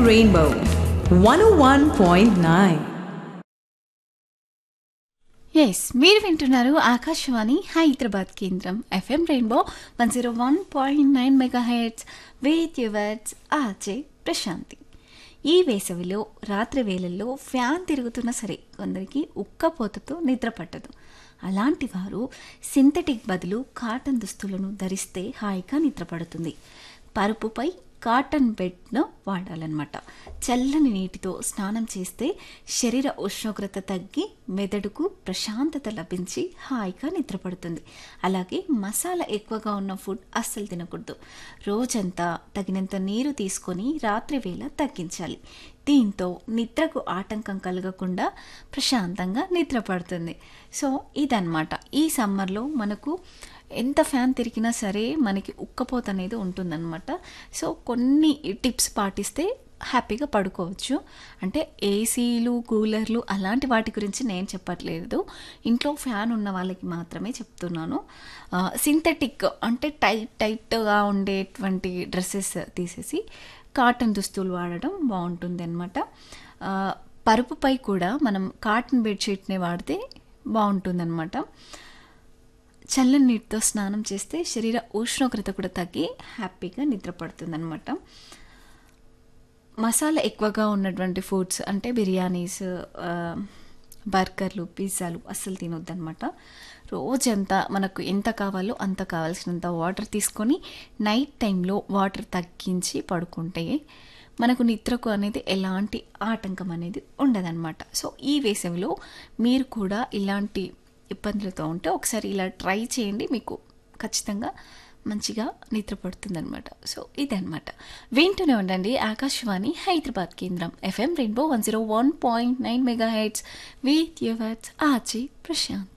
Rainbow 101.9. Yes మీరు వింటున్నారు ఆకాశవాణి హైదరాబాద్ కేంద్రం FM rainbow one zero one point nine mega hits with yours RJ Prashanthi ఈ వేసవిలో రాత్రి వేళల్లో ఫ్యాన్ తిరుగుతున్నా సరే కొందరికి ఉక్కపోతతో నిద్ర పట్టదు అలాంటి వారు సింథటిక్ బదులు కాటన్ దుస్తులను ధరిస్తే హాయిగా నిద్ర పడుతుంది పరుపుపై కాటన్ బెడ్ను వాడాలన్నమాట చల్లని నీటితో స్నానం చేస్తే శరీర ఉష్ణోగ్రత తగ్గి మెదడుకు ప్రశాంతత లభించి హాయిగా నిద్రపడుతుంది అలాగే మసాలా ఎక్కువగా ఉన్న ఫుడ్ అస్సలు తినకూడదు రోజంతా తగినంత నీరు తీసుకొని రాత్రి వేళ తగ్గించాలి దీంతో నిద్రకు ఆటంకం కలగకుండా ప్రశాంతంగా నిద్ర పడుతుంది సో ఇదన్నమాట ఈ సమ్మర్లో మనకు ఎంత ఫ్యాన్ తిరిగినా సరే మనకి ఉక్కపోత అనేది ఉంటుందన్నమాట సో కొన్ని టిప్స్ పాటిస్తే హ్యాపీగా పడుకోవచ్చు అంటే ఏసీలు కూలర్లు అలాంటి వాటి గురించి నేను చెప్పట్లేదు ఇంట్లో ఫ్యాన్ ఉన్న వాళ్ళకి మాత్రమే చెప్తున్నాను సింథటిక్ అంటే టైట్ టైట్గా ఉండేటువంటి డ్రెస్సెస్ తీసేసి కాటన్ దుస్తులు వాడడం బాగుంటుంది అనమాట పరుపుపై కూడా మనం కాటన్ బెడ్షీట్ని వాడితే బాగుంటుందన్నమాట చల్లని నీటితో స్నానం చేస్తే శరీర ఉష్ణోగ్రత కూడా తగ్గి హ్యాపీగా నిద్రపడుతుందన్నమాట మసాలా ఎక్కువగా ఉన్నటువంటి ఫుడ్స్ అంటే బిర్యానీస్ ఆ, బర్గర్లు పిజ్జాలు అస్సలు తినొద్దనమాట రోజంతా మనకు ఎంత కావాలో అంత కావాల్సినంత వాటర్ తీసుకొని నైట్ టైంలో వాటర్ తగ్గించి పడుకుంటే మనకు నిద్రకు అనేది ఎలాంటి ఆటంకం అనేది ఉండదన్నమాట సో ఈ వేసవిలో మీరు కూడా ఇలాంటి ఇబ్బందులతో ఉంటే ఒకసారి ఇలా ట్రై చేయండి మీకు ఖచ్చితంగా మంచిగా నిద్ర పడుతుందన్నమాట సో ఇదన్నమాట వింటూనే ఉండండి ఆకాశవాణి హైదరాబాద్ కేంద్రం FM rainbow one zero one point nine mega hits with yours ఆచి ప్రశాంత్